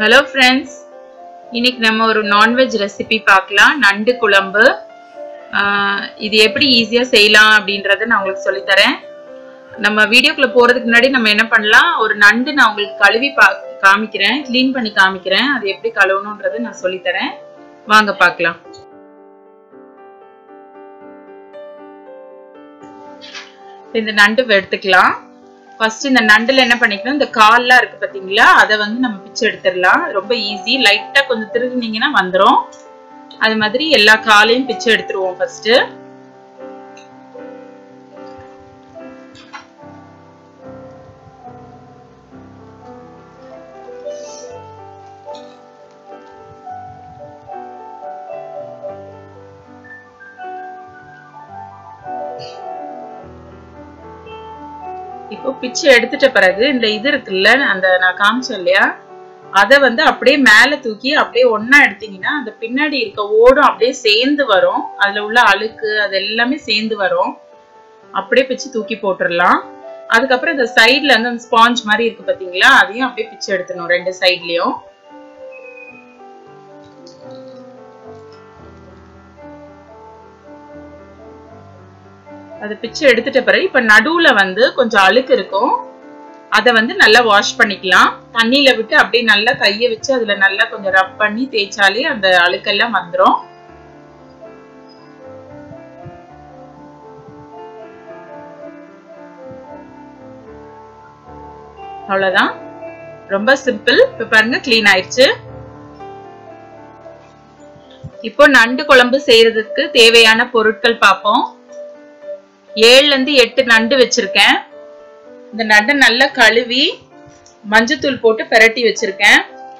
hello friends இன்னைக்கு நம்ம ஒரு நான்வெஜ் ரெசிபி பார்க்கலாம் நண்டு குழம்பு ஆஹ் இது எப்படி ஈஸியாக செய்யலாம் அப்படின்றத நான் உங்களுக்கு சொல்லித்தரேன் நம்ம வீடியோக்குள்ள போறதுக்கு முன்னாடி நம்ம என்ன பண்ணலாம் ஒரு நண்டு நான் உங்களுக்கு கழுவி பா காமிக்கிறேன் க்ளீன் பண்ணி காமிக்கிறேன் அது எப்படி கழுவணுன்றது நான் சொல்லித்தரேன் வாங்க பார்க்கலாம் இந்த நண்டு எடுத்துக்கலாம் ஃபர்ஸ்ட் இந்த நண்டுல என்ன பண்ணிக்கணும் இந்த கால்லாம் இருக்கு பாத்தீங்களா அதை வந்து நம்ம பிச்சு எடுத்துடலாம் ரொம்ப ஈஸி லைட்டா கொஞ்சம் திருகுனீங்கன்னா வந்துடும் அது மாதிரி எல்லா காலையும் பிச்சு எடுத்துருவோம் ஃபர்ஸ்ட் இப்போ பிச்சு எடுத்துட்ட பிறகு இந்த இது இருக்குல்ல அந்த நான் காமிச்சேன் இல்லையா அதை வந்து அப்படியே மேலே தூக்கி அப்படியே ஒன்னா எடுத்தீங்கன்னா அந்த பின்னாடி இருக்க ஓடும் அப்படியே சேர்ந்து வரும் அதுல உள்ள அழுக்கு அது எல்லாமே சேர்ந்து வரும் அப்படியே பிச்சு தூக்கி போட்டுடலாம் அதுக்கப்புறம் இந்த சைட்ல வந்து அந்த ஸ்பாஞ்ச் மாதிரி இருக்கு பாத்தீங்களா அதையும் அப்படியே பிச்சு எடுத்துடணும் ரெண்டு சைட்லயும் அதை பிச்சு எடுத்துட்ட பிறகு இப்ப நடுவுல வந்து கொஞ்சம் அழுக்கு இருக்கும் அதை வந்து நல்லா வாஷ் பண்ணிக்கலாம் தண்ணியில விட்டு அப்படியே நல்லா கையை வச்சு அதுல நல்லா கொஞ்சம் ரப் பண்ணி தேய்ச்சாலே அந்த அழுக்கெல்லாம் வந்துடும் அவ்வளவுதான் ரொம்ப சிம்பிள் இப்ப பாருங்க கிளீன் ஆயிடுச்சு இப்போ நண்டு குழம்பு செய்யறதுக்கு தேவையான பொருட்கள் பார்ப்போம் ஏழுல இருந்து எட்டு நண்டு வச்சிருக்கேன் இந்த நண்டை நல்லா கழுவி மஞ்சத்தூள் போட்டு பெரட்டி வச்சிருக்கேன்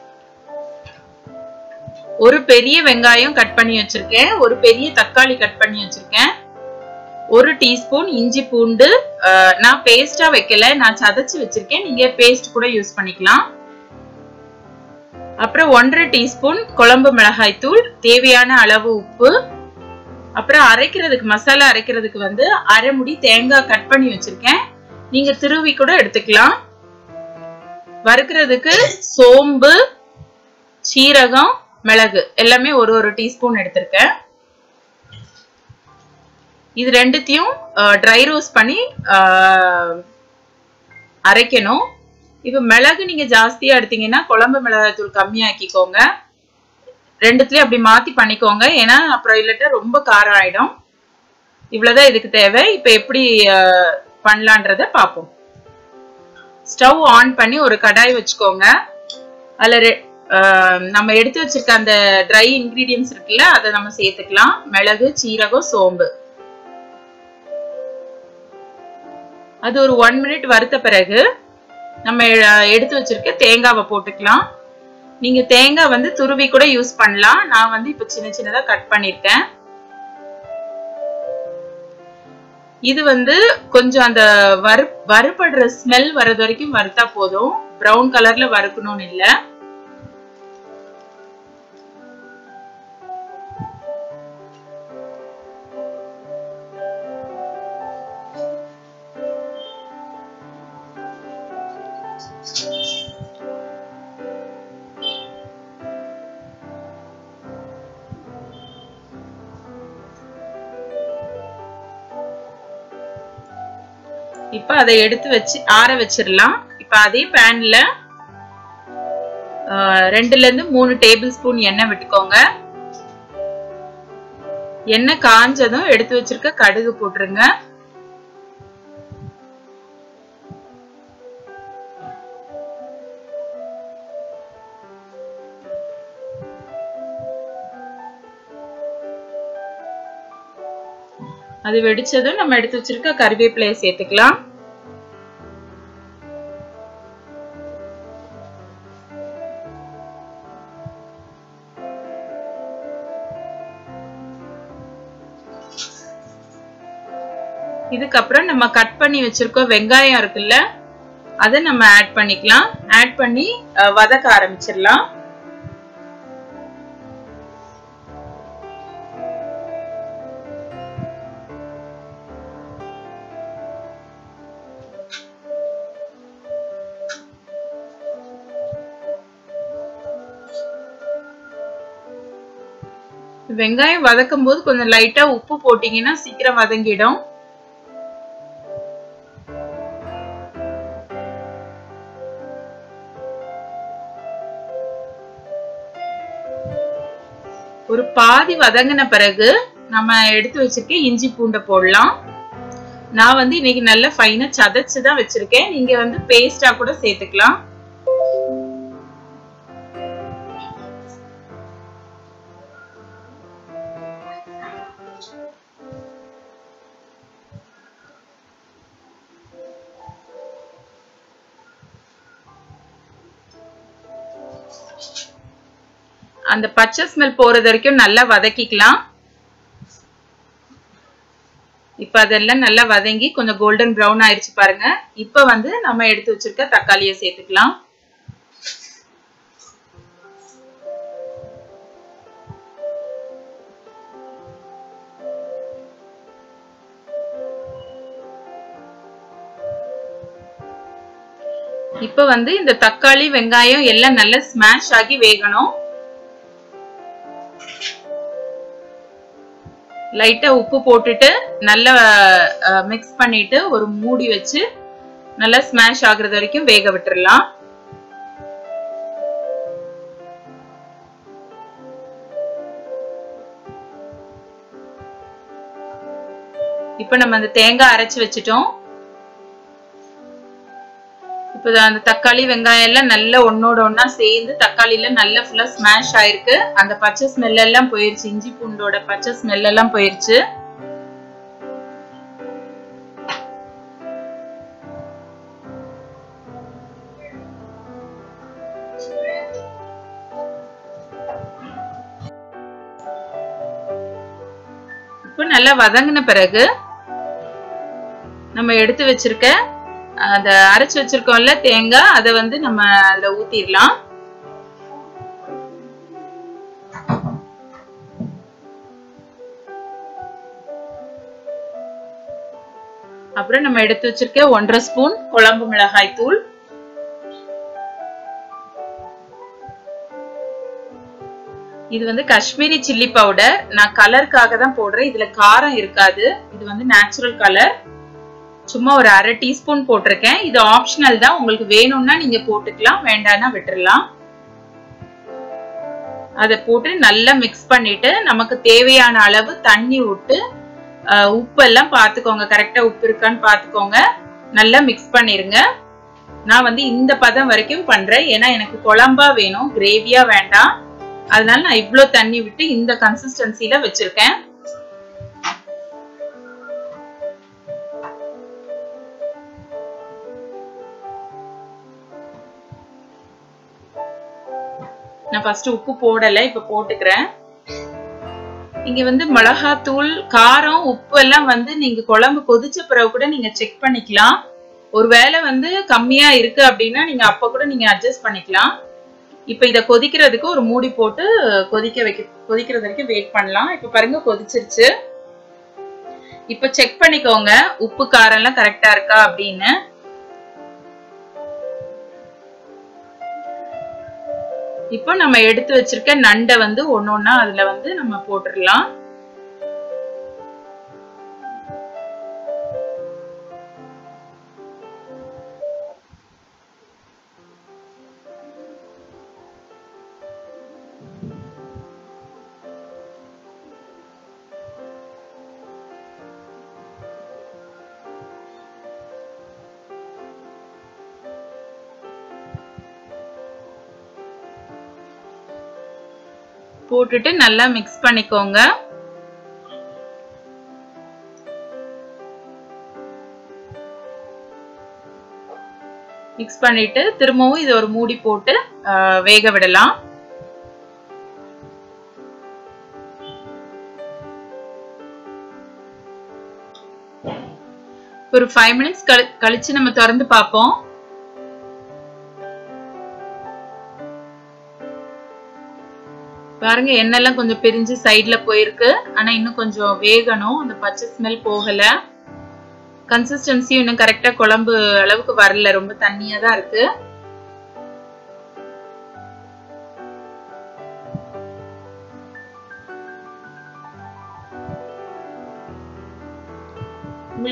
ஒரு பெரிய வெங்காயம் கட் பண்ணி வச்சிருக்கேன் ஒரு பெரிய தக்காளி கட் பண்ணி வச்சிருக்கேன் ஒரு டீஸ்பூன் இஞ்சி பூண்டு நான் பேஸ்டா வைக்கல நான் சதைச்சு வச்சிருக்கேன் நீங்க பேஸ்ட் கூட யூஸ் பண்ணிக்கலாம் அப்புறம் ஒன்றரை டீஸ்பூன் குழம்பு மிளகாய் தூள் தேவையான அளவு உப்பு அப்புறம் அரைக்கிறதுக்கு மசாலா அரைக்கிறதுக்கு வந்து அரை முடி தேங்காய் கட் பண்ணி வச்சிருக்கேன் நீங்க திருவி கூட எடுத்துக்கலாம் வறுக்கிறதுக்கு சோம்பு சீரகம் மிளகு எல்லாமே ஒரு ஒரு டீஸ்பூன் எடுத்திருக்கேன் இது ரெண்டுத்தையும் ட்ரை ரோஸ்ட் பண்ணி அரைக்கணும் இப்போ மிளகு நீங்க ஜாஸ்தியா எடுத்தீங்கன்னா குழம்பு மிளகாய் தூள் கம்மியாக்கிக்கோங்க ரெண்டுத்துலயும் அப்படி மாத்தி பண்ணிக்கோங்க ஏன்னா அப்புறம் இல்லட்டா ரொம்ப காரம் ஆயிடும் இவ்வளவுதான் இதுக்கு தேவை இப்ப எப்படி பண்ணலான்றத பார்ப்போம் ஸ்டவ் ஆன் பண்ணி ஒரு கடாய் வச்சுக்கோங்க அதுல நம்ம எடுத்து வச்சிருக்க அந்த ட்ரை இன்கிரீடியன்ஸ் இருக்குல்ல அதை நம்ம சேர்த்துக்கலாம் மிளகு சீரகம் சோம்பு அது ஒரு ஒன் மினிட் வறுத்த பிறகு நம்ம எடுத்து வச்சிருக்க தேங்காவை போட்டுக்கலாம் நீங்க தேங்காய் வந்து துருவி கூட யூஸ் பண்ணலாம் நான் வந்து இப்ப சின்ன சின்னதா கட் பண்ணிருக்கேன் இது வந்து கொஞ்சம் அந்த வறு வறுபடுற ஸ்மெல் வர்றது வரைக்கும் வறுத்தா போதும் ப்ரௌன் கலர்ல வறுக்கணும்னு இல்ல இப்ப அதை எடுத்து வச்சு ஆற வச்சிடலாம் இப்ப அதே பேன்ல ரெண்டுல இருந்து மூணு டேபிள் ஸ்பூன் எண்ணெய் விட்டுக்கோங்க எண்ணெய் காஞ்சதும் எடுத்து வச்சிருக்க கடுகு போட்டுருங்க அது வெடிச்சதும் நம்ம எடுத்து வச்சிருக்க கறிவேப்பிலையை சேர்த்துக்கலாம் இதுக்கப்புறம் நம்ம கட் பண்ணி வச்சிருக்கோம் வெங்காயம் இருக்குல்ல அதை நம்ம ஆட் பண்ணிக்கலாம் ஆட் பண்ணி வதக்க ஆரம்பிச்சிடலாம் வெங்காயம் வதக்கும் போது கொஞ்சம் லைட்டா உப்பு போட்டீங்கன்னா சீக்கிரம் வதங்கிடும் ஒரு பாதி வதங்கின பிறகு நம்ம எடுத்து வச்சிருக்க இஞ்சி பூண்டை போடலாம் நான் வந்து இன்னைக்கு நல்ல ஃபைனா சதைச்சு தான் வச்சிருக்கேன் நீங்க வந்து பேஸ்டா கூட சேர்த்துக்கலாம் அந்த பச்சை ஸ்மெல் போறது வரைக்கும் நல்லா வதக்கிக்கலாம் இப்ப அதெல்லாம் நல்லா வதங்கி கொஞ்சம் கோல்டன் ப்ரௌன் ஆயிடுச்சு பாருங்க இப்ப வந்து நம்ம எடுத்து வச்சிருக்க தக்காளியை சேர்த்துக்கலாம் இப்ப வந்து இந்த தக்காளி வெங்காயம் எல்லாம் நல்லா ஸ்மாஷ் ஆகி வேகணும் லைட்டா உப்பு போட்டுட்டு நல்லா மிக்ஸ் பண்ணிட்டு ஒரு மூடி வச்சு நல்லா ஸ்மாஷ் ஆகுறது வரைக்கும் வேக விட்டுறலாம் இப்ப நம்ம அந்த தேங்காய் அரைச்சு வச்சுட்டோம் இப்போ அந்த தக்காளி வெங்காயம் எல்லாம் நல்லா ஒன்னோட ஒன்னா சேர்ந்து தக்காளியில நல்லா ஃபுல்லா ஸ்மாஷ் ஆயிருக்கு அந்த பச்சை ஸ்மெல் எல்லாம் போயிருச்சு இஞ்சி பூண்டோட பச்சை ஸ்மெல் எல்லாம் போயிருச்சு இப்போ நல்லா வதங்கின பிறகு நம்ம எடுத்து வச்சிருக்க அத அரைச்சு வச்சிருக்கோம்ல தேங்காய் அதை வந்து நம்ம அதுல ஊத்திடலாம் அப்புறம் நம்ம எடுத்து வச்சிருக்க ஒன்றரை ஸ்பூன் குழம்பு மிளகாய் தூள் இது வந்து காஷ்மீரி சில்லி பவுடர் நான் கலருக்காக தான் போடுறேன் இதுல காரம் இருக்காது இது வந்து நேச்சுரல் கலர் சும்மா ஒரு அரை டீஸ்பூன் போட்டிருக்கேன் இது ஆப்ஷனல் தான் உங்களுக்கு வேணும்னா நீங்க போட்டுக்கலாம் வேண்டாம்னா விட்டுறலாம் அதை போட்டு நல்லா மிக்ஸ் பண்ணிட்டு நமக்கு தேவையான அளவு தண்ணி விட்டு உப்பு எல்லாம் பார்த்துக்கோங்க கரெக்டா உப்பு இருக்கான்னு பார்த்துக்கோங்க நல்லா மிக்ஸ் பண்ணிருங்க நான் வந்து இந்த பதம் வரைக்கும் பண்றேன் ஏன்னா எனக்கு குழம்பா வேணும் கிரேவியா வேண்டாம் அதனால நான் இவ்வளோ தண்ணி விட்டு இந்த கன்சிஸ்டன்சில வச்சிருக்கேன் நான் ஃபர்ஸ்ட் உப்பு போடல இப்ப போட்டுக்கிறேன் இங்க வந்து மிளகாத்தூள் காரம் உப்பு எல்லாம் வந்து நீங்க குழம்பு கொதிச்ச பிறகு கூட நீங்க செக் பண்ணிக்கலாம் ஒருவேளை வந்து கம்மியா இருக்கு அப்படின்னா நீங்க அப்ப கூட நீங்க அட்ஜஸ்ட் பண்ணிக்கலாம் இப்ப இத கொதிக்கிறதுக்கு ஒரு மூடி போட்டு கொதிக்க வைக்க கொதிக்கிறது வரைக்கும் வெயிட் பண்ணலாம் இப்ப பாருங்க கொதிச்சிருச்சு இப்ப செக் பண்ணிக்கோங்க உப்பு காரம் எல்லாம் கரெக்டா இருக்கா அப்படின்னு இப்போ நம்ம எடுத்து வச்சிருக்க நண்டை வந்து ஒன்னொன்னா அதுல வந்து நம்ம போட்டுடலாம் போட்டுட்டு நல்லா மிக்ஸ் பண்ணிக்கோங்க மிக்ஸ் பண்ணிட்டு திரும்பவும் இது ஒரு மூடி போட்டு வேக விடலாம் ஒரு ஃபைவ் மினிட்ஸ் கழிச்சு நம்ம திறந்து பார்ப்போம் பாருங்க எண்ணெய்லாம் கொஞ்சம் பிரிஞ்சு சைட்ல போயிருக்கு ஆனா இன்னும் கொஞ்சம் வேகணும் அந்த பச்சை ஸ்மெல் போகல கன்சிஸ்டன்சியும் இன்னும் கரெக்டா குழம்பு அளவுக்கு வரல ரொம்ப தண்ணியா தான் இருக்கு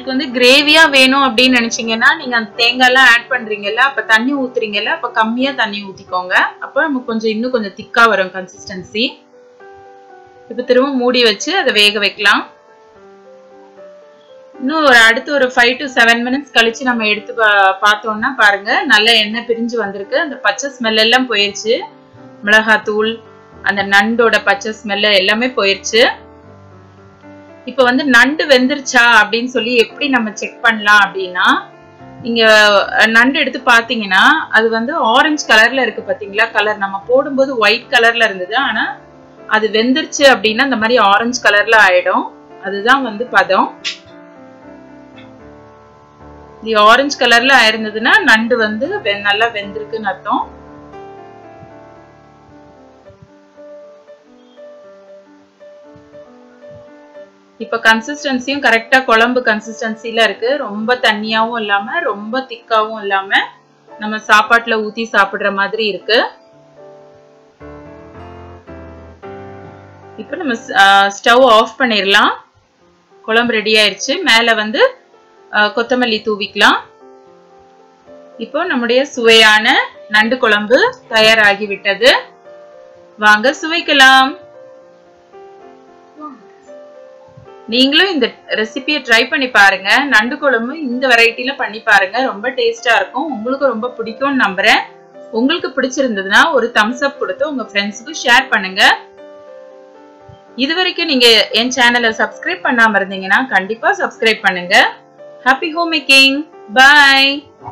உங்களுக்கு வந்து கிரேவியா வேணும் அப்படின்னு நினைச்சீங்கன்னா நீங்க அந்த தேங்காய் எல்லாம் ஆட் பண்றீங்கல்ல அப்ப தண்ணி ஊத்துறீங்கல்ல அப்ப கம்மியா தண்ணி ஊத்திக்கோங்க அப்ப நமக்கு கொஞ்சம் இன்னும் கொஞ்சம் திக்கா வரும் கன்சிஸ்டன்சி இப்ப திரும்ப மூடி வச்சு அதை வேக வைக்கலாம் இன்னும் ஒரு அடுத்து ஒரு ஃபைவ் டு செவன் மினிட்ஸ் கழிச்சு நம்ம எடுத்து பார்த்தோம்னா பாருங்க நல்ல எண்ணெய் பிரிஞ்சு வந்திருக்கு அந்த பச்சை ஸ்மெல் எல்லாம் போயிருச்சு மிளகாத்தூள் அந்த நண்டோட பச்சை ஸ்மெல் எல்லாமே போயிருச்சு இப்போ வந்து நண்டு வெந்துருச்சா அப்படின்னு சொல்லி எப்படி நம்ம செக் பண்ணலாம் அப்படின்னா நீங்க நண்டு எடுத்து பாத்தீங்கன்னா அது வந்து ஆரஞ்சு கலர்ல இருக்கு பாத்தீங்களா கலர் நம்ம போடும்போது ஒயிட் கலர்ல இருந்தது ஆனா அது வெந்துருச்சு அப்படின்னா இந்த மாதிரி ஆரஞ்சு கலர்ல ஆயிடும் அதுதான் வந்து பதம் இது ஆரஞ்சு கலர்ல ஆயிருந்ததுன்னா நண்டு வந்து நல்லா வெந்திருக்குன்னு அர்த்தம் இப்ப கன்சிஸ்டன்சியும் கரெக்டா குழம்பு கன்சிஸ்டன்சில இருக்கு ரொம்ப தண்ணியாவும் இல்லாம ரொம்ப திக்காவும் இல்லாம நம்ம சாப்பாட்டுல ஊத்தி சாப்பிடுற மாதிரி இருக்கு இப்ப நம்ம ஸ்டவ் ஆஃப் பண்ணிடலாம் குழம்பு ரெடி ஆயிருச்சு மேல வந்து கொத்தமல்லி தூவிக்கலாம் இப்போ நம்முடைய சுவையான நண்டு குழம்பு தயாராகி விட்டது வாங்க சுவைக்கலாம் நீங்களும் இந்த ரெசிபியை ட்ரை பண்ணி பாருங்க நண்டு குழம்பு இந்த வெரைட்டில பண்ணி பாருங்க ரொம்ப டேஸ்டா இருக்கும் உங்களுக்கு ரொம்ப பிடிக்கும்னு நம்புறேன் உங்களுக்கு பிடிச்சிருந்ததுன்னா ஒரு தம்ஸ் அப் கொடுத்து உங்க ஃப்ரெண்ட்ஸுக்கு ஷேர் பண்ணுங்க இது வரைக்கும் நீங்க என் சேனலை சப்ஸ்கிரைப் பண்ணாம இருந்தீங்கன்னா கண்டிப்பா சப்ஸ்கிரைப் பண்ணுங்க ஹாப்பி ஹோம் மேக்கிங் பாய்